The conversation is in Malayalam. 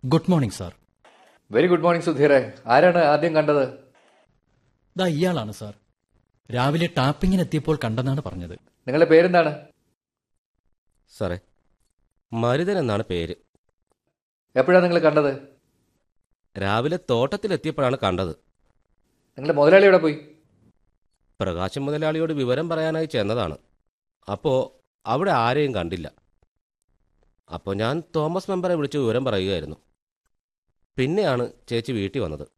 good morning sir very good morning സുധീറെ ആരാണ് ആദ്യം കണ്ടത് ദാ ഇയാളാണ് സാർ രാവിലെ ടാപ്പിങ്ങിനെത്തിയപ്പോൾ കണ്ടെന്നാണ് പറഞ്ഞത് നിങ്ങളുടെ പേരെന്താണ് സാറേ മരുതൻ എന്നാണ് പേര് എപ്പോഴാണ് നിങ്ങൾ കണ്ടത് രാവിലെ തോട്ടത്തിലെത്തിയപ്പോഴാണ് കണ്ടത് നിങ്ങളുടെ മുതലാളി എവിടെ പോയി പ്രകാശൻ മുതലാളിയോട് വിവരം പറയാനായി ചെന്നതാണ് അപ്പോൾ അവിടെ ആരെയും കണ്ടില്ല അപ്പോൾ ഞാൻ തോമസ് മെമ്പറെ വിളിച്ച് വിവരം പറയുകയായിരുന്നു പിന്നെയാണ് ചേച്ചി വീട്ടിൽ വന്നത്